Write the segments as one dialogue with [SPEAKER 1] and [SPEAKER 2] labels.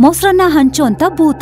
[SPEAKER 1] ಮೊಸರನ್ನ ಹಂಚುವಂತ ಭೂತ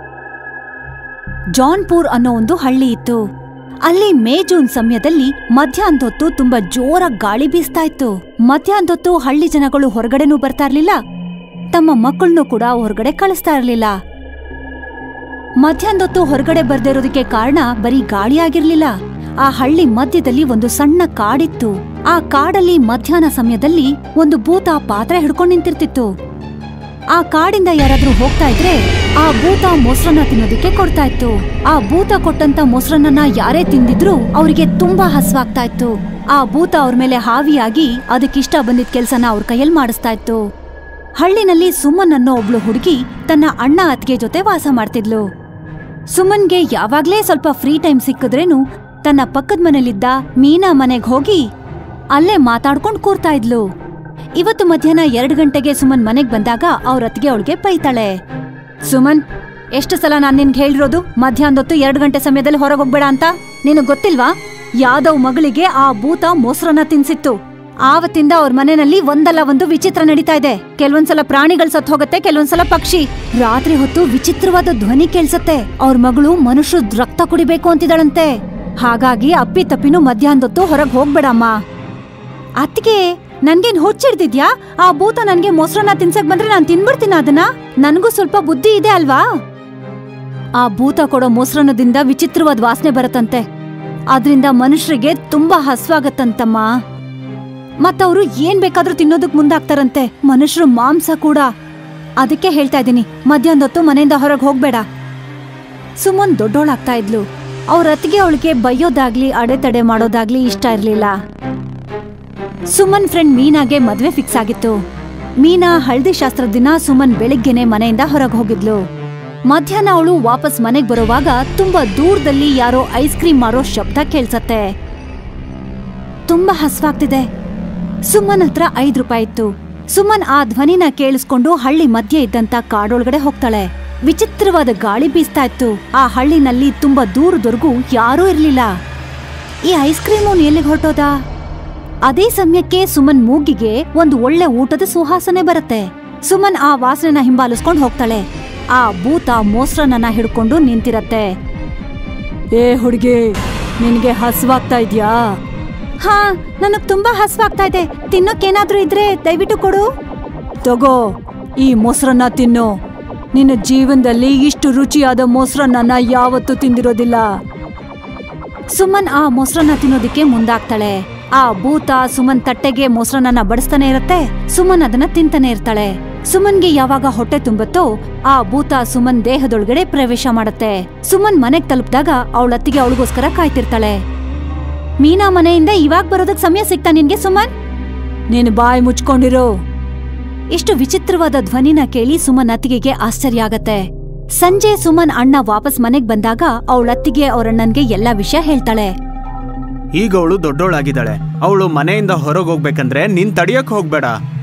[SPEAKER 1] ಜಾನ್ಪುರ್ ಅನ್ನೋ ಒಂದು ಹಳ್ಳಿ ಇತ್ತು ಅಲ್ಲಿ ಮೇ ಜೂನ್ ಸಮಯದಲ್ಲಿ ಮಧ್ಯಾಹ್ನದೊತ್ತು ತುಂಬಾ ಜೋರಾಗಿ ಗಾಳಿ ಬೀಸ್ತಾ ಇತ್ತು ಮಧ್ಯಾಹ್ನದೊತ್ತು ಹಳ್ಳಿ ಜನಗಳು ಹೊರಗಡೆನೂ ಬರ್ತಾ ಇರ್ಲಿಲ್ಲ ತಮ್ಮ ಮಕ್ಕಳನ್ನೂ ಕೂಡ ಹೊರಗಡೆ ಕಳಿಸ್ತಾ ಇರ್ಲಿಲ್ಲ ಮಧ್ಯಾಹ್ನದೊತ್ತು ಹೊರಗಡೆ ಬರ್ದೇ ಇರೋದಕ್ಕೆ ಕಾರಣ ಬರೀ ಗಾಳಿ ಆಗಿರ್ಲಿಲ್ಲ ಆ ಹಳ್ಳಿ ಮಧ್ಯದಲ್ಲಿ ಒಂದು ಸಣ್ಣ ಕಾಡಿತ್ತು ಆ ಕಾಡಲ್ಲಿ ಮಧ್ಯಾಹ್ನ ಸಮಯದಲ್ಲಿ ಒಂದು ಭೂತ ಪಾತ್ರೆ ಹಿಡ್ಕೊಂಡು ನಿಂತಿರ್ತಿತ್ತು ಆ ಕಾಡಿಂದ ಯಾರಾದ್ರೂ ಹೋಗ್ತಾ ಇದ್ರೆ ಆ ಭೂತ ಮೊಸರನ್ನ ತಿನ್ನೋದಕ್ಕೆ ಕೊಡ್ತಾ ಇತ್ತು ಆ ಭೂತ ಕೊಟ್ಟಂತ ಮೊಸರನ್ನ ಯಾರೇ ತಿಂದಿದ್ರು ಅವ್ರಿಗೆ ತುಂಬಾ ಹಸ್ವಾಗ್ತಾ ಇತ್ತು ಆ ಭೂತ ಅವ್ರ ಮೇಲೆ ಹಾವಿಯಾಗಿ ಅದಕ್ಕಿಷ್ಟ ಬಂದಿದ್ ಕೆಲ್ಸನ ಅವ್ರ ಕೈಯಲ್ಲಿ ಮಾಡಿಸ್ತಾ ಇತ್ತು ಹಳ್ಳಿನಲ್ಲಿ ಸುಮನ್ ಅನ್ನೋ ಒಬ್ಳು ಹುಡುಗಿ ತನ್ನ ಅಣ್ಣ ಅತ್ತಿಗೆ ಜೊತೆ ವಾಸ ಮಾಡ್ತಿದ್ಲು ಸುಮನ್ಗೆ ಯಾವಾಗ್ಲೇ ಸ್ವಲ್ಪ ಫ್ರೀ ಟೈಮ್ ಸಿಕ್ಕಿದ್ರೇನು ತನ್ನ ಪಕ್ಕದ ಮನೇಲಿದ್ದ ಮೀನಾ ಮನೆಗ್ ಹೋಗಿ ಅಲ್ಲೇ ಮಾತಾಡ್ಕೊಂಡ್ ಕೂರ್ತಾ ಇದ್ಲು ಇವತ್ತು ಮಧ್ಯಾಹ್ನ ಎರಡು ಗಂಟೆಗೆ ಸುಮನ್ ಮನೆಗ್ ಬಂದಾಗ ಅವ್ರ ಅತ್ತಿಗೆ ಅವಳಿಗೆ ಬೈತಾಳೆ ಸುಮನ್ ಎಷ್ಟು ಸಲ ನಾನ್ ನಿನ್ಗೆ ಹೇಳಿರೋದು ಮಧ್ಯಾಹ್ನದೊತ್ತು ಎರಡು ಗಂಟೆ ಸಮಯದಲ್ಲಿ ಹೊರಗೆ ಹೋಗ್ಬೇಡ ಅಂತ ನಿನಗ್ ಗೊತ್ತಿಲ್ವಾ ಯಾದವ್ ಮಗಳಿಗೆ ಆ ಭೂತ ಮೊಸರನ್ನ ತಿನ್ಸಿತ್ತು ಆವತ್ತಿಂದ ಅವ್ರ ಮನೆಯಲ್ಲಿ ಒಂದಲ್ಲ ಒಂದು ವಿಚಿತ್ರ ನಡೀತಾ ಇದೆ ಕೆಲವೊಂದ್ಸಲ ಪ್ರಾಣಿಗಳು ಸತ್ ಹೋಗುತ್ತೆ ಕೆಲವೊಂದ್ಸಲ ಪಕ್ಷಿ ರಾತ್ರಿ ಹೊತ್ತು ವಿಚಿತ್ರವಾದ ಧ್ವನಿ ಕೇಳ್ಸತ್ತೆ ಅವ್ರ ಮಗಳು ಮನುಷ್ಯ ರಕ್ತ ಕುಡಿಬೇಕು ಅಂತಿದ್ದಾಳಂತೆ ಹಾಗಾಗಿ ಅಪ್ಪಿ ತಪ್ಪಿನೂ ಮಧ್ಯಾಹ್ನದೊತ್ತು ಹೊರಗ್ ಹೋಗ್ಬೇಡಮ್ಮ ಅತ್ತಿಗೆ ನನ್ಗೇನ್ ಹುಚ್ಚಿಡ್ದಿದ್ಯಾ ಆ ಭೂತ ನನ್ಗೆ ಮೊಸರನ್ನ ತಿನ್ಸಕ್ ಬಂದ್ರೆ ನಾನ್ ತಿನ್ಬಿಡ್ತೀನ ಅದನ್ನ ನನ್ಗೂ ಸ್ವಲ್ಪ ಬುದ್ಧಿ ಇದೆ ಅಲ್ವಾ ಆ ಭೂತ ಕೊಡೋ ಮೊಸರನ್ನದಿಂದ ವಿಚಿತ್ರವಾದ ವಾಸನೆ ಬರತ್ತಂತೆ ಅದ್ರಿಂದ ಮನುಷ್ಯರಿಗೆ ತುಂಬಾ ಹಸ್ವಾಗತ್ತಂತಮ್ಮ ಮತ್ತವ್ರು ಏನ್ ಬೇಕಾದ್ರೂ ತಿನ್ನೋದಕ್ ಮುಂದಾಗ್ತಾರಂತೆ ಮನುಷ್ಯರು ಮಾಂಸ ಕೂಡ ಅದಕ್ಕೆ ಹೇಳ್ತಾ ಇದ್ದೀನಿ ಮಧ್ಯಾಹ್ನದೊತ್ತು ಮನೆಯಿಂದ ಹೊರಗೆ ಹೋಗ್ಬೇಡ ಸುಮನ್ ದೊಡ್ಡೋಳಾಗ್ತಾ ಇದ್ಲು ಅವ್ರ ಅತ್ತಿಗೆ ಅವಳಿಗೆ ಬೈಯೋದಾಗ್ಲಿ ಅಡೆತಡೆ ಮಾಡೋದಾಗ್ಲಿ ಇಷ್ಟ ಇರ್ಲಿಲ್ಲ ಸುಮನ್ ಫ್ರೆಂಡ್ ಮೀನಾಗೆ ಮದ್ವೆ ಫಿಕ್ಸ್ ಆಗಿತ್ತು ಮೀನಾ ಹಳದಿ ಶಾಸ್ತ್ರದ ದಿನ ಸುಮನ್ ಬೆಳಿಗ್ಗೆನೆ ಮನೆಯಿಂದ ಹೊರಗೆ ಹೋಗಿದ್ಲು ಮಧ್ಯಾಹ್ನ ಅವಳು ವಾಪಸ್ ಮನೆಗ್ ಬರುವಾಗ ತುಂಬಾ ದೂರದಲ್ಲಿ ಯಾರೋ ಐಸ್ ಕ್ರೀಮ್ ಮಾರೋ ಶಬ್ದ ಕೇಳ್ಸತ್ತೆ ತುಂಬಾ ಹಸ್ವಾಗ್ತಿದೆ ಸುಮನ್ ಹತ್ರ ಐದ್ ರೂಪಾಯಿ ಇತ್ತು ಸುಮನ್ ಆ ಧ್ವನಿನ ಕೇಳಿಸ್ಕೊಂಡು ಹಳ್ಳಿ ಮಧ್ಯೆ ಇದ್ದಂತ ಕಾಡೊಳಗಡೆ ಹೋಗ್ತಾಳೆ ವಿಚಿತ್ರವಾದ ಗಾಳಿ ಬೀಸ್ತಾ ಇತ್ತು ಆ ಹಳ್ಳಿನಲ್ಲಿ ತುಂಬಾ ದೂರದವರೆಗೂ ಯಾರೂ ಇರ್ಲಿಲ್ಲ ಈ ಐಸ್ ಕ್ರೀಮು ಎಲ್ಲಿಗೆ ಹೊರಟೋದ ಅದೇ ಸಮಯಕ್ಕೆ ಸುಮನ್ ಮೂಗಿಗೆ ಒಂದು ಒಳ್ಳೆ ಊಟದ ಸುವಾಸನೆ ಬರುತ್ತೆ ಸುಮನ್ ಆ ವಾಸನೆನ ಹಿಂಬಾಲಿಸ್ಕೊಂಡು ಹೋಗ್ತಾಳೆ ಆ ಭೂತ ಮೊಸರನ್ನ ಹಿಡ್ಕೊಂಡು ನಿಂತಿರತ್ತೆ ಏ ಹುಡುಗಿ ನಿನ್ಗೆ ಹಸ್ವಾಗ್ತಾ ಇದ್ಯಾ ಹಾ ನನಗ್ ತುಂಬಾ ಹಸ್ವಾಗ್ತಾ ಇದೆ ತಿನ್ನೋಕೇನಾದ್ರೂ ಇದ್ರೆ ದಯವಿಟ್ಟು ಕೊಡು ತಗೋ ಈ ಮೊಸರನ್ನ ತಿನ್ನು ನಿನ್ನ ಜೀವನದಲ್ಲಿ ಇಷ್ಟು ರುಚಿಯಾದ ಮೊಸರನ್ನ ಯಾವತ್ತೂ ತಿಂದಿರೋದಿಲ್ಲ ಸುಮನ್ ಆ ಮೊಸರನ್ನ ತಿನ್ನೋದಕ್ಕೆ ಮುಂದಾಗ್ತಾಳೆ ಆ ಭೂತ ಸುಮನ್ ತಟ್ಟೆಗೆ ಮೊಸರನ್ನ ಬಡಿಸ್ತಾನೆ ಇರತ್ತೆ ಸುಮನ್ ಅದನ್ನ ತಿಂತಾನೆ ಇರ್ತಾಳೆ ಸುಮನ್ಗೆ ಯಾವಾಗ ಹೊಟ್ಟೆ ತುಂಬುತ್ತೋ ಆ ಭೂತ ಸುಮನ್ ದೇಹದೊಳಗಡೆ ಪ್ರವೇಶ ಮಾಡತ್ತೆ ಸುಮನ್ ಮನೆಗ್ ತಲುಪಿದಾಗ ಅವಳ ಅತ್ತಿಗೆ ಅವಳಿಗೋಸ್ಕರ ಕಾಯ್ತಿರ್ತಾಳೆ ಮೀನಾ ಮನೆಯಿಂದ ಇವಾಗ ಬರೋದಕ್ ಸಮಯ ಸಿಗ್ತಾ ನಿನ್ಗೆ ಸುಮನ್ ನೀನು ಬಾಯಿ ಮುಚ್ಕೊಂಡಿರೋ ಇಷ್ಟು ವಿಚಿತ್ರವಾದ ಧ್ವನಿನ ಕೇಳಿ ಸುಮನ್ ಅತ್ತಿಗೆಗೆ ಆಶ್ಚರ್ಯ ಆಗತ್ತೆ ಸಂಜೆ ಸುಮನ್ ಅಣ್ಣ ವಾಪಸ್ ಮನೆಗ್ ಬಂದಾಗ ಅವಳ ಅತ್ತಿಗೆ ಅವರಣ್ಣನ್ಗೆ ಎಲ್ಲಾ ವಿಷಯ ಹೇಳ್ತಾಳೆ
[SPEAKER 2] ಈಗ ಅವಳು ದೊಡ್ಡೋಳಾಗಿದ್ದಾಳೆ ಅವಳು ಮನೆಯಿಂದ ಹೊರಗೆ ಹೋಗ್ಬೇಕಂದ್ರೆ ನೀನ್ ತಡಿಯಕ್ ಹೋಗ್ಬೇಡ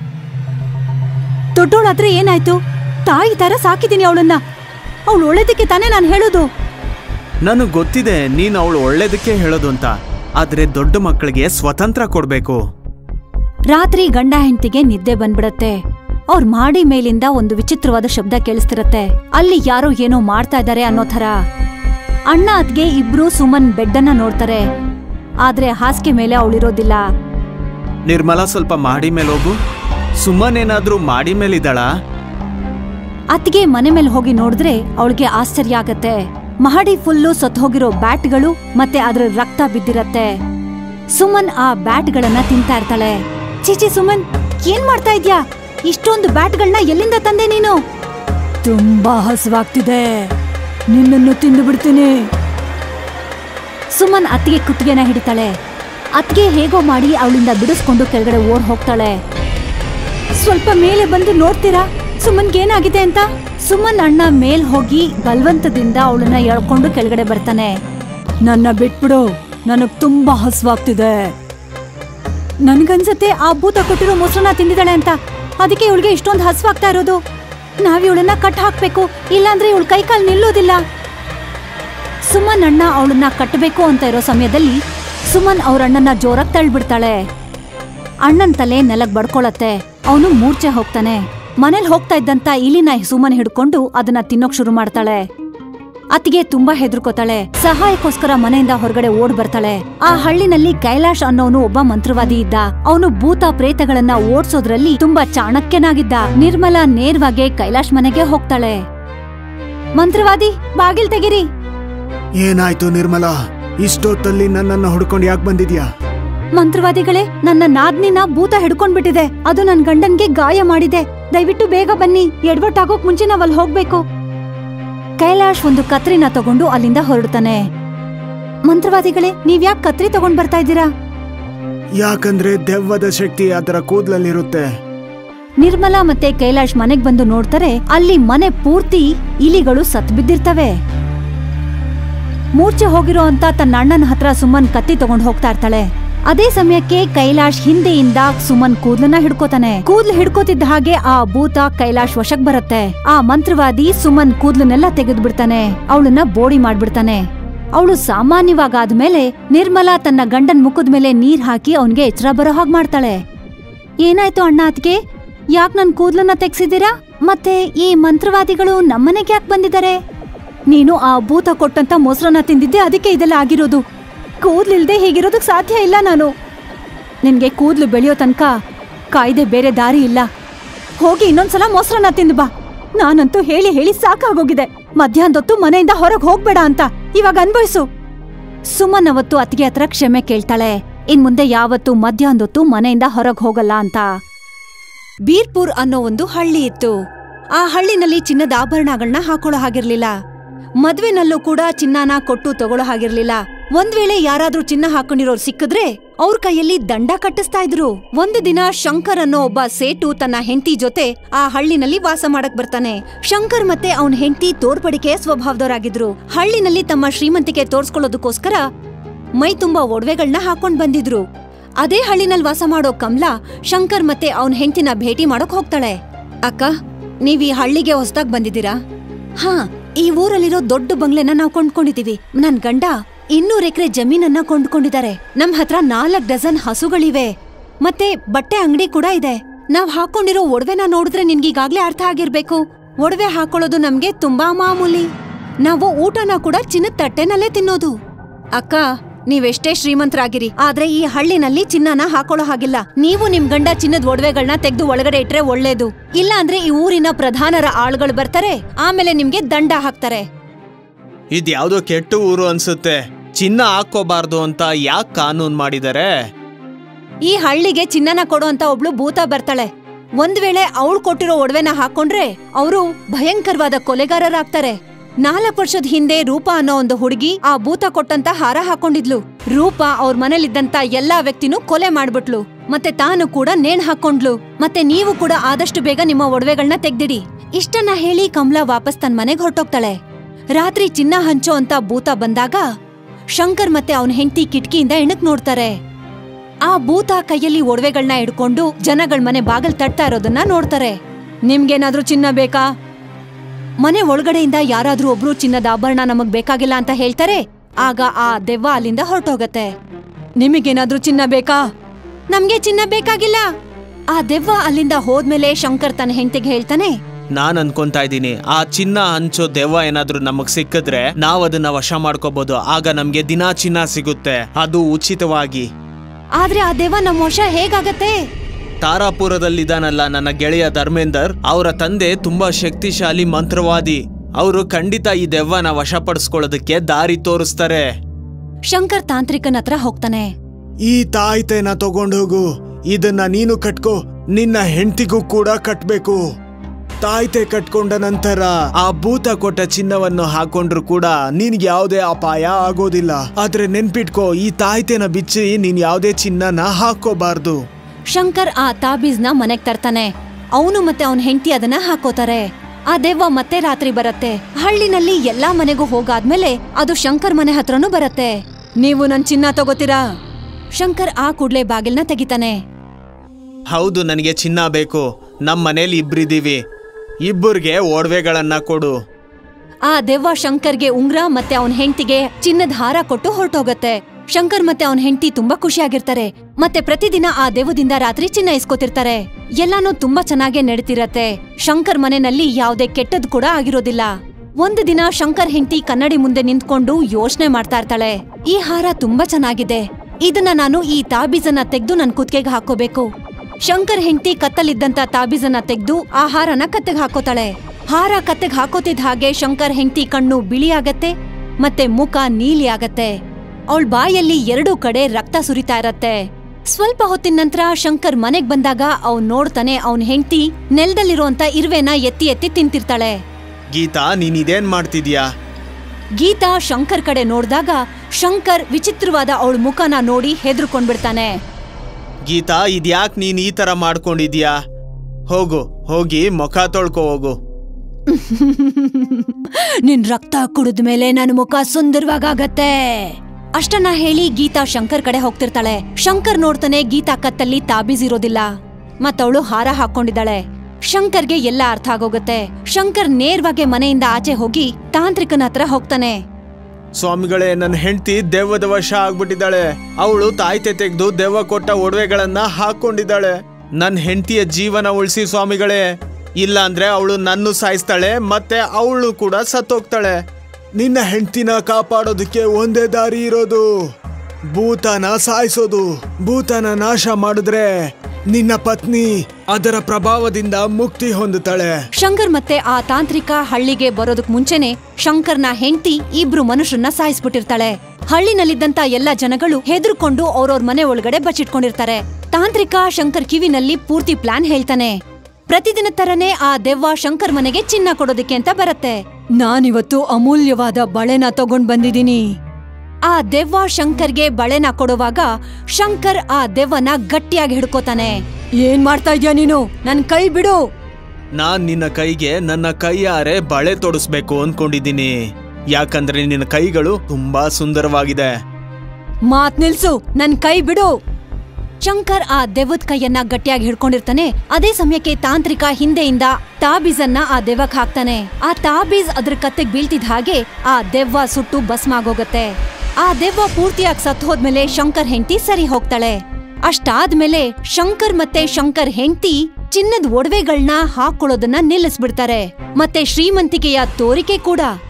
[SPEAKER 1] ದೊಡ್ಡೋಳಾದ್ರೆ ಏನಾಯ್ತು ತಾಯಿ ತರ ಸಾಕಿದೀನಿ ಅವಳನ್ನ ಅವಳು ಒಳ್ಳೇದಕ್ಕೆ ತಾನೇ ನಾನು ಹೇಳೋದು
[SPEAKER 2] ನನಗ್ ಗೊತ್ತಿದೆ ನೀನ್ ಅವಳು ಒಳ್ಳೇದಕ್ಕೆ ಹೇಳೋದು ಅಂತ ಆದ್ರೆ ದೊಡ್ಡ ಮಕ್ಕಳಿಗೆ ಸ್ವತಂತ್ರ ಕೊಡ್ಬೇಕು
[SPEAKER 1] ರಾತ್ರಿ ಗಂಡ ಹೆಂಡತಿಗೆ ನಿದ್ದೆ ಬಂದ್ಬಿಡತ್ತೆ ಅವ್ರ ಮಾಡಿ ಮೇಲಿಂದ ಒಂದು ವಿಚಿತ್ರವಾದ ಶಬ್ದ ಕೇಳಿಸ್ತಿರತ್ತೆ ಅಲ್ಲಿ ಯಾರೋ ಏನೋ ಮಾಡ್ತಾ ಇದ್ದಾರೆ ಅನ್ನೋ ಥರ ಅಣ್ಣ ಅದ್ಗೆ ಇಬ್ರು ಸುಮನ್ ಬೆಡ್ಡನ್ನ ನೋಡ್ತಾರೆ ಆದ್ರೆ ಹಾಸಿಗೆ ಮೇಲೆ ಅವಳಿರೋದಿಲ್ಲ
[SPEAKER 2] ನಿರ್ಮಲಾ ಸ್ವಲ್ಪ ಮಾಡಿ ಮೇಲೆ ಹೋಗು ಸುಮ್ಮನ್ ಏನಾದ್ರೂ ಮಾಡಿ ಮೇಲಿದ್ದಾಳ
[SPEAKER 1] ಅತ್ತಿಗೆ ಮನೆ ಮೇಲೆ ಹೋಗಿ ನೋಡಿದ್ರೆ ಅವಳಿಗೆ ಆಶ್ಚರ್ಯ ಆಗತ್ತೆ ಮಹಡಿ ಫುಲ್ಲು ಸತ್ ಹೋಗಿರೋ ಬ್ಯಾಟ್ಗಳು ಮತ್ತೆ ಅದ್ರ ರಕ್ತ ಬಿದ್ದಿರತ್ತೆ ಸುಮನ್ ಆ ಬ್ಯಾಟ್ಗಳನ್ನ ತಿಂತಾ ಇರ್ತಾಳೆ ಚೀಚಿ ಸುಮನ್ ಏನ್ ಮಾಡ್ತಾ ಇದ್ಯಾ ಇಷ್ಟೊಂದು ಬ್ಯಾಟ್ಗಳನ್ನ ಎಲ್ಲಿಂದ ತಂದೆ ನೀನು ತುಂಬಾ ಹಸುವಾಗ್ತಿದೆ ನಿನ್ನನ್ನು ತಿಂದು ಬಿಡ್ತೀನಿ ಸುಮನ್ ಅತ್ತಿಗೆ ಕುತ್ತಿಗೆನ ಹಿಡಿತಾಳೆ ಅತ್ತಿಗೆ ಹೇಗೋ ಮಾಡಿ ಅವಳಿಂದ ಬಿಡಿಸ್ಕೊಂಡು ಕೆಳಗಡೆ ಓಡ್ ಹೋಗ್ತಾಳೆ ಸ್ವಲ್ಪ ಮೇಲೆ ಬಂದು ನೋಡ್ತೀರಾ ಸುಮನ್ಗೆ ಏನಾಗಿದೆ ಅಂತ ಸುಮನ್ ಅಣ್ಣ ಮೇಲ್ ಹೋಗಿ ಬಲ್ವಂತದಿಂದ ಅವಳನ್ನ ಎಳ್ಕೊಂಡು ಕೆಳಗಡೆ ಬರ್ತಾನೆ ನನ್ನ ಬಿಟ್ಬಿಡು ನನಗ್ ತುಂಬಾ ಹಸುವಾಗ್ತಿದೆ ನನ್ಗನ್ಸತ್ತೆ ಆ ಭೂತ ಕೊಟ್ಟಿರೋ ಮೊಸರನ್ನ ತಿಂದಿದ್ದಾಳೆ ಅಂತ ಅದಕ್ಕೆ ಇವಳಿಗೆ ಇಷ್ಟೊಂದು ಹಸುವಾಗ್ತಾ ಇರೋದು ನಾವ್ ಇವಳನ್ನ ಕಟ್ ಹಾಕ್ಬೇಕು ಇಲ್ಲಾಂದ್ರೆ ಇವಳ ಕೈಕಾಲ್ ನಿಲ್ಲೋದಿಲ್ಲ ಸುಮನ್ ಅಣ್ಣ ಅವಳನ್ನ ಕಟ್ಟಬೇಕು ಅಂತ ಇರೋ ಸಮಯದಲ್ಲಿ ಸುಮನ್ ಅವ್ರ ಅಣ್ಣನ ಜೋರಾಗಿ ತಳ್ಬಿಡ್ತಾಳೆ ಅಣ್ಣನ್ ತಲೆ ನೆಲಕ್ ಬಡ್ಕೊಳತ್ತೆ ಅವನು ಮೂರ್ಛೆ ಹೋಗ್ತಾನೆ ಮನೇಲಿ ಹೋಗ್ತಾ ಇದ್ದಂತ ಇಲಿನ ಸುಮ್ಮನೆ ಹಿಡ್ಕೊಂಡು ಅದನ್ನ ತಿನ್ನೋಕ್ ಶುರು ಮಾಡ್ತಾಳೆ ಅತ್ತಿಗೆ ತುಂಬಾ ಹೆದರ್ಕೋತಾಳೆ ಸಹಾಯಕ್ಕೋಸ್ಕರ ಮನೆಯಿಂದ ಹೊರಗಡೆ ಓಡ್ ಬರ್ತಾಳೆ ಆ ಹಳ್ಳಿನಲ್ಲಿ ಕೈಲಾಶ್ ಅನ್ನೋನು ಒಬ್ಬ ಮಂತ್ರವಾದಿ ಇದ್ದ ಅವನು ಭೂತ ಪ್ರೇತಗಳನ್ನ ಓಡ್ಸೋದ್ರಲ್ಲಿ ತುಂಬಾ ಚಾಣಕ್ಯನಾಗಿದ್ದ ನಿರ್ಮಲಾ ನೇರವಾಗಿ ಕೈಲಾಶ್ ಮನೆಗೆ ಹೋಗ್ತಾಳೆ ಮಂತ್ರವಾದಿ ಬಾಗಿಲ್ ತೆಗಿರಿ
[SPEAKER 2] ಏನಾಯ್ತು ನಿರ್ಮಲಾ ಇಷ್ಟೊತ್ತಲ್ಲಿ ನನ್ನನ್ನು ಹುಡ್ಕೊಂಡು ಯಾಕೆ ಬಂದಿದ್ಯಾ
[SPEAKER 1] ಮಂತ್ರವಾದಿಗಳೇ ನನ್ನ ನಾದ್ನಿನ ಭೂತ ಹಿಡ್ಕೊಂಡ್ಬಿಟ್ಟಿದೆ ಅದು ನನ್ ಗಂಡನ್ಗೆ ಗಾಯ ಮಾಡಿದೆ ದಯವಿಟ್ಟು ಬೇಗ ಬನ್ನಿ ಎಡ್ವಟ್ಟಾಗೋಕ್ ಮುಂಚೆ ನಾವ್ ಅಲ್ಲಿ ಹೋಗ್ಬೇಕು ಕೈಲಾಶ್ ಒಂದು ಕತ್ರಿನ ತಗೊಂಡು ಅಲ್ಲಿಂದ ಹೊರಡ್ತಾನೆ ಮಂತ್ರವಾದಿಗಳೇ ನೀವ್ಯಾಕ್ ಕತ್ರಿ ತಗೊಂಡ್ ಬರ್ತಾ ಇದ್ದೀರಾ
[SPEAKER 2] ಯಾಕಂದ್ರೆ ದೆವ್ವದ ಶಕ್ತಿ ಅದರ ಕೂದಲಲ್ಲಿರುತ್ತೆ
[SPEAKER 1] ನಿರ್ಮಲಾ ಮತ್ತೆ ಕೈಲಾಶ್ ಮನೆಗ್ ಬಂದು ನೋಡ್ತಾರೆ ಅಲ್ಲಿ ಮನೆ ಪೂರ್ತಿ ಇಲಿಗಳು ಸತ್ ಬಿದ್ದಿರ್ತವೆ ಮೂರ್ಛೆ ಹೋಗಿರೋ ಅಂತ ತನ್ನ ಅಣ್ಣನ ಹತ್ರ ಸುಮನ್ ಕತ್ತಿ ತಗೊಂಡ್ ಹೋಗ್ತಾ ಇರ್ತಾಳೆ ಅದೇ ಸಮಯಕ್ಕೆ ಕೈಲಾಶ್ ಹಿಂದೆಯಿಂದ ಸುಮನ್ ಕೂದ್ಲನ್ನ ಹಿಡ್ಕೋತಾನೆ ಕೂದ್ಲು ಹಿಡ್ಕೋತಿದ್ದ ಹಾಗೆ ಆ ಭೂತ ಕೈಲಾಶ್ ವಶಕ್ ಬರುತ್ತೆ ಆ ಮಂತ್ರವಾದಿ ಸುಮನ್ ಕೂದ್ಲನ್ನೆಲ್ಲ ತೆಗೆದು ಬಿಡ್ತಾನೆ ಅವಳನ್ನ ಬೋಡಿ ಮಾಡ್ಬಿಡ್ತಾನೆ ಅವಳು ಸಾಮಾನ್ಯವಾಗಾದ್ಮೇಲೆ ನಿರ್ಮಲಾ ತನ್ನ ಗಂಡನ್ ಮುಖದ ಮೇಲೆ ನೀರ್ ಹಾಕಿ ಅವನ್ಗೆ ಎಚ್ಚರ ಬರೋ ಹಾಗೆ ಮಾಡ್ತಾಳೆ ಏನಾಯ್ತು ಅಣ್ಣ ಅದ್ಕೆ ಯಾಕ್ ನನ್ ಕೂದ್ಲನ್ನ ತೆಗ್ಸಿದ್ದೀರಾ ಮತ್ತೆ ಈ ಮಂತ್ರವಾದಿಗಳು ನಮ್ಮನೆಗೆ ಯಾಕೆ ಬಂದಿದ್ದಾರೆ ನೀನು ಆ ಭೂತ ಕೊಟ್ಟಂತ ಮೊಸರನ್ನ ತಿಂದಿದ್ದೆ ಅದಕ್ಕೆ ಇದೆಲ್ಲ ಆಗಿರೋದು ಕೂದ್ಲಿಲ್ದೆ ಹೀಗಿರೋದಕ್ ಸಾಧ್ಯ ಇಲ್ಲ ನಾನು ನಿನ್ಗೆ ಕೂದ್ಲು ಬೆಳೆಯೋ ತನಕ ಕಾಯ್ದೆ ಬೇರೆ ದಾರಿ ಇಲ್ಲ ಹೋಗಿ ಇನ್ನೊಂದ್ಸಲ ಮೊಸರನ್ನ ತಿಂದು ಬಾ ನಾನಂತೂ ಹೇಳಿ ಹೇಳಿ ಸಾಕಾಗೋಗಿದೆ ಮಧ್ಯಾಹ್ನದೊತ್ತು ಮನೆಯಿಂದ ಹೊರಗ್ ಹೋಗ್ಬೇಡ ಅಂತ ಇವಾಗ ಅನ್ಭವಿಸು ಸುಮನ್ ಅವತ್ತು ಅತ್ತಿಗೆ ಹತ್ರ ಕ್ಷಮೆ ಕೇಳ್ತಾಳೆ ಇನ್ ಮುಂದೆ ಯಾವತ್ತೂ ಮಧ್ಯಾಹ್ನದೊತ್ತು ಮನೆಯಿಂದ ಹೊರಗ್ ಹೋಗಲ್ಲ ಅಂತ ಬೀರ್ಪುರ್ ಅನ್ನೋ ಒಂದು ಹಳ್ಳಿ ಇತ್ತು ಆ ಹಳ್ಳಿನಲ್ಲಿ ಚಿನ್ನದ ಆಭರಣಗಳನ್ನ ಹಾಕೊಳ್ಳೋ ಹಾಗಿರ್ಲಿಲ್ಲ ಮದ್ವೆನಲ್ಲೂ ಕೂಡ ಚಿನ್ನನ ಕೊಟ್ಟು ತಗೊಳ್ಳೋ ಹಾಗಿರ್ಲಿಲ್ಲ ಒಂದ್ ವೇಳೆ ಯಾರಾದ್ರೂ ಚಿನ್ನ ಹಾಕೊಂಡಿರೋರು ಸಿಕ್ಕಿದ್ರೆ ಅವ್ರ ಕೈಯಲ್ಲಿ ದಂಡ ಕಟ್ಟಿಸ್ತಾ ಇದ್ರು ಒಂದು ದಿನ ಶಂಕರ್ ಅನ್ನೋ ಒಬ್ಬ ಸೇಟು ತನ್ನ ಹೆಂಡತಿ ಜೊತೆ ಆ ಹಳ್ಳಿನಲ್ಲಿ ವಾಸ ಮಾಡಕ್ ಬರ್ತಾನೆ ಶಂಕರ್ ಮತ್ತೆ ಅವನ್ ಹೆಂಡತಿ ತೋರ್ಪಡಿಕೆ ಸ್ವಭಾವದವರಾಗಿದ್ರು ಹಳ್ಳಿನಲ್ಲಿ ತಮ್ಮ ಶ್ರೀಮಂತಿಕೆ ತೋರ್ಸ್ಕೊಳ್ಳೋದಕ್ಕೋಸ್ಕರ ಮೈ ತುಂಬಾ ಒಡವೆಗಳನ್ನ ಹಾಕೊಂಡ್ ಬಂದಿದ್ರು ಅದೇ ಹಳ್ಳಿನಲ್ಲಿ ವಾಸ ಮಾಡೋ ಕಮಲಾ ಶಂಕರ್ ಮತ್ತೆ ಅವನ್ ಹೆಂಡತಿನ ಭೇಟಿ ಮಾಡೋಕ್ ಹೋಗ್ತಾಳೆ ಅಕ್ಕ ನೀವ್ ಈ ಹಳ್ಳಿಗೆ ಹೊಸ್ದಾಗ್ ಬಂದಿದ್ದೀರಾ ಹಾ ಈ ಊರಲ್ಲಿರೋ ದೊಡ್ಡ ಬಂಗ್ಲೆನ ನಾವ್ ಕೊಂಡ್ಕೊಂಡಿದೀವಿ ನನ್ ಗಂಡ ಇನ್ನೂರ್ ಎಕರೆ ಜಮೀನನ್ನ ಕೊಂಡ್ಕೊಂಡಿದ್ದಾರೆ ನಮ್ ಹತ್ರ ನಾಲ್ಕ್ ಡಜನ್ ಹಸುಗಳಿವೆ ಮತ್ತೆ ಬಟ್ಟೆ ಅಂಗಡಿ ಕೂಡ ಇದೆ ನಾವ್ ಹಾಕೊಂಡಿರೋ ಒಡವೆನ ನೋಡಿದ್ರೆ ನಿನ್ಗೀಗಾಗ್ಲೇ ಅರ್ಥ ಆಗಿರ್ಬೇಕು ಒಡವೆ ಹಾಕೊಳ್ಳೋದು ನಮ್ಗೆ ತುಂಬಾ ಮಾಮೂಲಿ ನಾವು ಊಟನ ಕೂಡ ಚಿನ್ನದ ತಟ್ಟೆನಲ್ಲೇ ತಿನ್ನೋದು ಅಕ್ಕ ನೀವೆಷ್ಟೇ ಶ್ರೀಮಂತರಾಗಿರಿ ಆದ್ರೆ ಈ ಹಳ್ಳಿನಲ್ಲಿ ಚಿನ್ನನ ಹಾಕೊಳ್ಳೋ ಹಾಗಿಲ್ಲ ನೀವು ನಿಮ್ ಗಂಡ ಚಿನ್ನದ ಒಡವೆಗಳನ್ನ ತೆಗೆದು ಒಳಗಡೆ ಇಟ್ರೆ ಒಳ್ಳೇದು ಇಲ್ಲ ಅಂದ್ರೆ ಈ ಊರಿನ ಪ್ರಧಾನರ ಆಳ್ಗಳು ಬರ್ತಾರೆ ಆಮೇಲೆ ನಿಮ್ಗೆ ದಂಡ ಹಾಕ್ತಾರೆ
[SPEAKER 2] ಇದ್ಯಾವುದೋ ಕೆಟ್ಟ ಊರು ಅನ್ಸುತ್ತೆ ಚಿನ್ನ ಹಾಕೋಬಾರ್ದು ಅಂತ ಯಾಕೆ ಕಾನೂನ್ ಮಾಡಿದ್ದಾರೆ
[SPEAKER 1] ಈ ಹಳ್ಳಿಗೆ ಚಿನ್ನನ ಕೊಡೋ ಅಂತ ಒಬ್ಳು ಭೂತ ಬರ್ತಾಳೆ ಒಂದ್ ವೇಳೆ ಅವಳು ಕೊಟ್ಟಿರೋ ಒಡವೆನ ಹಾಕೊಂಡ್ರೆ ಅವರು ಭಯಂಕರವಾದ ಕೊಲೆಗಾರರಾಗ್ತಾರೆ ನಾಲ್ಕು ವರ್ಷದ ಹಿಂದೆ ರೂಪಾ ಅನ್ನೋ ಒಂದು ಹುಡುಗಿ ಆ ಭೂತ ಕೊಟ್ಟಂತ ಹಾರ ಹಾಕೊಂಡಿದ್ಲು ರೂಪಾ ಅವ್ರ ಮನೇಲಿದ್ದಂತ ಎಲ್ಲಾ ವ್ಯಕ್ತಿನೂ ಕೊಲೆ ಮಾಡ್ಬಿಟ್ಲು ಮತ್ತೆ ತಾನು ಕೂಡ ನೇಣ್ ಹಾಕೊಂಡ್ಲು ಮತ್ತೆ ನೀವು ಕೂಡ ಆದಷ್ಟು ಬೇಗ ನಿಮ್ಮ ಒಡವೆಗಳನ್ನ ತೆಗ್ದಿಡಿ ಇಷ್ಟನ್ನ ಹೇಳಿ ಕಮಲಾ ವಾಪಸ್ ತನ್ ಮನೆಗ್ ಹೊರಟೋಗ್ತಾಳೆ ರಾತ್ರಿ ಚಿನ್ನ ಹಂಚೋ ಅಂತ ಭೂತ ಬಂದಾಗ ಶಂಕರ್ ಮತ್ತೆ ಅವನ ಹೆಂಡತಿ ಕಿಟಕಿಯಿಂದ ಎಣಕ್ ನೋಡ್ತಾರೆ ಆ ಭೂತ ಕೈಯಲ್ಲಿ ಒಡವೆಗಳನ್ನ ಹಿಡ್ಕೊಂಡು ಜನಗಳ ಮನೆ ಬಾಗಲ್ ತಟ್ತಾ ಇರೋದನ್ನ ನೋಡ್ತಾರೆ ನಿಮ್ಗೇನಾದ್ರೂ ಚಿನ್ನ ಬೇಕಾ ಮನೆ ಒಳಗಡೆಯಿಂದ ಯಾರಾದ್ರೂ ಒಬ್ರು ಚಿನ್ನದ ಆಭರಣ ನಮಗ್ ಬೇಕಾಗಿಲ್ಲ ಅಂತ ಹೇಳ್ತಾರೆ ಆಗ ಆ ದೆವ್ವ ಅಲ್ಲಿಂದ ಹೊರಟೋಗತ್ತೆ ನಿಮಗೇನಾದ್ರೂ ಚಿನ್ನ ಬೇಕಾ ನಮ್ಗೆ ಚಿನ್ನ ಬೇಕಾಗಿಲ್ಲ ಆ ದೆವ್ವ ಅಲ್ಲಿಂದ ಹೋದ್ಮೇಲೆ ಶಂಕರ್ ತನ್ನ ಹೆಂಡತಿಗೆ ಹೇಳ್ತಾನೆ
[SPEAKER 2] ನಾನ್ ಅನ್ಕೊಂತಾ ಇದ್ದೀನಿ ಆ ಚಿನ್ನ ಹಂಚೋ ದೆವ್ವ ಏನಾದ್ರೂ ನಮಗ್ ಸಿಕ್ಕಿದ್ರೆ ನಾವ್ ಅದನ್ನ ವಶ ಮಾಡ್ಕೋಬಹುದು ಆಗ ನಮ್ಗೆ ದಿನಾ ಚಿನ್ನ ಸಿಗುತ್ತೆ ಅದು ಉಚಿತವಾಗಿ
[SPEAKER 1] ಆದ್ರೆ ಆ ದೆವ್ವ ನಮ್ಮ ವಶ ಹೇಗಾಗತ್ತೆ
[SPEAKER 2] ತಾರಾಪುರದಲ್ಲಿದ್ದಾನಲ್ಲ ನನ್ನ ಗೆಳೆಯ ಧರ್ಮೇಂದರ್ ಅವರ ತಂದೆ ತುಂಬಾ ಶಕ್ತಿಶಾಲಿ ಮಂತ್ರವಾದಿ ಅವರು ಖಂಡಿತ ಈ ದೆವ್ವನ ವಶಪಡಿಸ್ಕೊಳ್ಳೋದಕ್ಕೆ ದಾರಿ ತೋರಿಸ್ತಾರೆ
[SPEAKER 1] ಶಂಕರ್ ತಾಂತ್ರಿಕನ ಹತ್ರ ಹೋಗ್ತಾನೆ
[SPEAKER 2] ಈ ತಾಯ್ತೆನ ತಗೊಂಡು ಹೋಗು ಇದನ್ನ ನೀನು ಕಟ್ಕೋ ನಿನ್ನ ಹೆಂಡತಿಗೂ ಕೂಡ ಕಟ್ಬೇಕು ತಾಯ್ತೆ ಕಟ್ಕೊಂಡ ನಂತರ ಆ ಭೂತ ಕೊಟ್ಟ ಚಿನ್ನವನ್ನು ಹಾಕೊಂಡ್ರು ಕೂಡ ನಿನ್ಗೆ ಯಾವುದೇ ಅಪಾಯ ಆಗೋದಿಲ್ಲ ಆದ್ರೆ ನೆನ್ಪಿಟ್ಕೋ ಈ ತಾಯ್ತೆನ ಬಿಚ್ಚಿ ನೀನ್ ಯಾವುದೇ ಚಿನ್ನನ ಹಾಕೋಬಾರ್ದು
[SPEAKER 1] ಶಂಕರ್ ಆ ತಾಬೀಸ್ನ ಮನೆಗ್ ತರ್ತಾನೆ ಅವನು ಮತ್ತೆ ಅವನ್ ಹೆಂಡತಿ ಅದನ್ನ ಹಾಕೋತಾರೆ ಆ ದೆವ್ವ ಮತ್ತೆ ರಾತ್ರಿ ಬರತ್ತೆ ಹಳ್ಳಿನಲ್ಲಿ ಎಲ್ಲಾ ಮನೆಗೂ ಹೋಗಾದ್ಮೇಲೆ ಅದು ಶಂಕರ್ ಮನೆ ಹತ್ರನೂ ಬರತ್ತೆ ನೀವು ನನ್ ಚಿನ್ನ ತಗೋತೀರಾ ಶಂಕರ್ ಆ ಕೂಡ್ಲೆ ಬಾಗಿಲ್ನ ತೆಗಿತಾನೆ
[SPEAKER 2] ಹೌದು ನನಗೆ ಚಿನ್ನ ಬೇಕು ನಮ್ಮ ಮನೇಲಿ ಇಬ್ರಿದೀವಿ ಇಬ್ಬರಿಗೆ ಒಡವೆಗಳನ್ನ ಕೊಡು
[SPEAKER 1] ಆ ದೆವ್ವ ಶಂಕರ್ಗೆ ಉಂಗ್ರ ಮತ್ತೆ ಅವನ್ ಹೆಂಡತಿಗೆ ಚಿನ್ನದ ಹಾರ ಕೊಟ್ಟು ಹೊರಟೋಗತ್ತೆ ಶಂಕರ್ ಮತ್ತೆ ಅವನ್ ಹೆಂಡತಿ ತುಂಬಾ ಖುಷಿಯಾಗಿರ್ತಾರೆ ಮತ್ತೆ ಪ್ರತಿದಿನ ಆ ದೆವ್ವದಿಂದ ರಾತ್ರಿ ಚಿನ್ನ ಇಸ್ಕೋತಿರ್ತಾರೆ ಎಲ್ಲಾನು ತುಂಬಾ ಚೆನ್ನಾಗೇ ನಡೀತಿರತ್ತೆ ಶಂಕರ್ ಮನೆಯಲ್ಲಿ ಯಾವ್ದೇ ಕೆಟ್ಟದ್ ಕೂಡ ಆಗಿರೋದಿಲ್ಲ ಒಂದು ದಿನ ಶಂಕರ್ ಹೆಂಡತಿ ಕನ್ನಡಿ ಮುಂದೆ ನಿಂತ್ಕೊಂಡು ಯೋಚನೆ ಮಾಡ್ತಾ ಇರ್ತಾಳೆ ಈ ಹಾರ ತುಂಬಾ ಚೆನ್ನಾಗಿದೆ ಇದನ್ನ ನಾನು ಈ ತಾಬೀಜನ್ನ ತೆಗೆದು ನನ್ ಕುತ್ತಿಗೆಗೆ ಹಾಕೋಬೇಕು ಶಂಕರ್ ಹೆಂಡತಿ ಕತ್ತಲಿದ್ದಂತ ತಾಬೀಜನ್ನ ತೆಗೆದು ಆ ಹಾರನ ಕತ್ತೆಗೆ ಹಾಕೋತಾಳೆ ಹಾರ ಕತ್ತೆಗೆ ಹಾಕೋತಿದ್ ಹಾಗೆ ಶಂಕರ್ ಹೆಂಡತಿ ಕಣ್ಣು ಬಿಳಿಯಾಗತ್ತೆ ಮತ್ತೆ ಮುಖ ನೀಲಿ ಆಗತ್ತೆ ಅವಳ ಬಾಯಲ್ಲಿ ಎರಡೂ ಕಡೆ ರಕ್ತ ಸುರಿತಾ ಇರತ್ತೆ ಸ್ವಲ್ಪ ಹೊತ್ತಿನ ನಂತರ ಶಂಕರ್ ಮನೆಗ್ ಬಂದಾಗ ಅವ್ನ್ ನೋಡ್ತಾನೆ ಅವನ್ ಹೆಂಡತಿ ನೆಲದಲ್ಲಿರುವಂತ ಇರುವೆನ ಎತ್ತಿ ಎತ್ತಿ ತಿಂತಿರ್ತಾಳೆ
[SPEAKER 2] ಗೀತಾ ನೀನ್ ಇದೇನ್ ಮಾಡ್ತಿದ್ಯಾ
[SPEAKER 1] ಗೀತಾ ಶಂಕರ್ ಕಡೆ ನೋಡ್ದಾಗ ಶಂಕರ್ ವಿಚಿತ್ರವಾದ ಅವಳ ಮುಖನ ನೋಡಿ ಹೆದರ್ಕೊಂಡ್ಬಿಡ್ತಾನೆ
[SPEAKER 2] ಗೀತಾ ಇದ್ಯಾಕ್ ನೀನ್ ಈ ತರ ಮಾಡ್ಕೊಂಡಿದ್ಯಾ ಹೋಗು ಹೋಗಿ ಮುಖ ತೊಳ್ಕೊ ಹೋಗು
[SPEAKER 1] ನಿನ್ ರಕ್ತ ಕುಡಿದ ಮೇಲೆ ನನ್ನ ಮುಖ ಸುಂದರವಾಗತ್ತೆ ಅಷ್ಟನ್ನ ಹೇಳಿ ಗೀತಾ ಶಂಕರ್ ಕಡೆ ಹೋಗ್ತಿರ್ತಾಳೆ ಶಂಕರ್ ನೋಡ್ತಾನೆ ಗೀತಾ ಕತ್ತಲ್ಲಿ ತಾಬೀಸ್ ಇರೋದಿಲ್ಲ ಮತ್ತವಳು ಹಾರ ಹಾಕೊಂಡಿದ್ದಾಳೆ ಶಂಕರ್ಗೆ ಎಲ್ಲ ಅರ್ಥ ಆಗೋಗತ್ತೆ ಶಂಕರ್ ನೇರವಾಗಿ ಮನೆಯಿಂದ ಆಚೆ ಹೋಗಿ ತಾಂತ್ರಿಕನ ಹತ್ರ ಹೋಗ್ತಾನೆ
[SPEAKER 2] ಸ್ವಾಮಿಗಳೇ ನನ್ನ ಹೆಂಡತಿ ದೆವ್ವದ ವಶ ಆಗ್ಬಿಟ್ಟಿದ್ದಾಳೆ ಅವಳು ತಾಯ್ತೆ ತೆಗೆದು ದೆವ್ವ ಕೊಟ್ಟ ಒಡವೆಗಳನ್ನ ಹಾಕೊಂಡಿದ್ದಾಳೆ ನನ್ನ ಹೆಂಡತಿಯ ಜೀವನ ಉಳಿಸಿ ಸ್ವಾಮಿಗಳೇ ಇಲ್ಲ ಅಂದ್ರೆ ಅವಳು ನನ್ನು ಸಾಯಿಸ್ತಾಳೆ ಮತ್ತೆ ಅವಳು ಕೂಡ ಸತ್ತೋಗ್ತಾಳೆ ನಿನ್ನ ಹೆಂಡತಿನ ಕಾಪಾಡೋದಕ್ಕೆ ಒಂದೇ ದಾರಿ ಇರೋದು ಭೂತನ ಸಾಯಿಸೋದು ಭೂತನ ನಾಶ ಮಾಡಿದ್ರೆ ನಿನ್ನ ಪತ್ನಿ ಅದರ ಪ್ರಭಾವದಿಂದ ಮುಕ್ತಿ ಹೊಂದುತ್ತಾಳೆ
[SPEAKER 1] ಶಂಕರ್ ಮತ್ತೆ ಆ ತಾಂತ್ರಿಕ ಹಳ್ಳಿಗೆ ಬರೋದಕ್ ಮುಂಚೆನೆ ಶಂಕರ್ನ ಹೆಂಡತಿ ಇಬ್ರು ಮನುಷ್ಯರನ್ನ ಸಾಯಿಸ್ಬಿಟ್ಟಿರ್ತಾಳೆ ಹಳ್ಳಿನಲ್ಲಿದ್ದಂತ ಎಲ್ಲ ಜನಗಳು ಹೆದರ್ಕೊಂಡು ಅವ್ರವ್ರ ಮನೆ ಒಳಗಡೆ ಬಚ್ಚಿಟ್ಕೊಂಡಿರ್ತಾರೆ ತಾಂತ್ರಿಕ ಶಂಕರ್ ಕಿವಿನಲ್ಲಿ ಪೂರ್ತಿ ಪ್ಲಾನ್ ಹೇಳ್ತಾನೆ ಪ್ರತಿದಿನ ತರನೇ ಆ ದೆವ್ವ ಶಂಕರ್ ಮನೆಗೆ ಚಿನ್ನ ಕೊಡೋದಕ್ಕೆ ಅಂತ ಬರತ್ತೆ ನಾನಿವತ್ತು ಅಮೂಲ್ಯವಾದ ಬಳೆನ ತಗೊಂಡ್ ಬಂದಿದ್ದೀನಿ ಆ ದೆವ್ವ ಶಂಕರ್ಗೆ ಬಳೆನ ಕೊಡುವಾಗ ಶಂಕರ್ ಆ ದೆವ್ವನ ಗಟ್ಟಿಯಾಗಿ ಹಿಡ್ಕೋತಾನೆ ಏನ್ ಮಾಡ್ತಾ ಇದ್ಯಾ ನೀನು ನನ್ ಕೈ ಬಿಡು
[SPEAKER 2] ನಾನ್ ನಿನ್ನ ಕೈಗೆ ನನ್ನ ಕೈಯಾರೆ ಬಳೆ ತೊಡಸ್ಬೇಕು ಅನ್ಕೊಂಡಿದ್ದೀನಿ ಯಾಕಂದ್ರೆ ನಿನ್ನ ಕೈಗಳು ತುಂಬಾ ಸುಂದರವಾಗಿದೆ
[SPEAKER 1] ಮಾತ್ ನಿಲ್ಸು ನನ್ ಕೈ ಬಿಡು ಶಂಕರ್ ಆ ದೆವ್ವದ್ ಕೈಯನ್ನ ಗಟ್ಟಿಯಾಗಿ ಹಿಡ್ಕೊಂಡಿರ್ತಾನೆ ಅದೇ ಸಮಯಕ್ಕೆ ತಾಂತ್ರಿಕ ಹಿಂದೆಯಿಂದ ತಾಬೀಜನ್ನ ಆ ದೆವ್ವಕ್ ಹಾಕ್ತಾನೆ ಆ ತಾಬೀಜ್ ಅದ್ರ ಕತ್ತೆಗ್ ಬೀಳ್ತಿದ್ ಹಾಗೆ ಆ ದೆವ್ವ ಸುಟ್ಟು ಭಸ್ಮ ಆಗೋಗತ್ತೆ ಆ ದೆವ್ವ ಪೂರ್ತಿಯಾಗಿ ಸತ್ ಹೋದ್ಮೇಲೆ ಶಂಕರ್ ಹೆಂಡತಿ ಸರಿ ಹೋಗ್ತಾಳೆ ಅಷ್ಟಾದ್ಮೇಲೆ ಶಂಕರ್ ಮತ್ತೆ ಶಂಕರ್ ಹೆಂಡತಿ ಚಿನ್ನದ ಒಡವೆಗಳನ್ನ ಹಾಕೊಳ್ಳೋದನ್ನ ನಿಲ್ಲಿಸ್ಬಿಡ್ತಾರೆ ಮತ್ತೆ ಶ್ರೀಮಂತಿಕೆಯ ತೋರಿಕೆ ಕೂಡ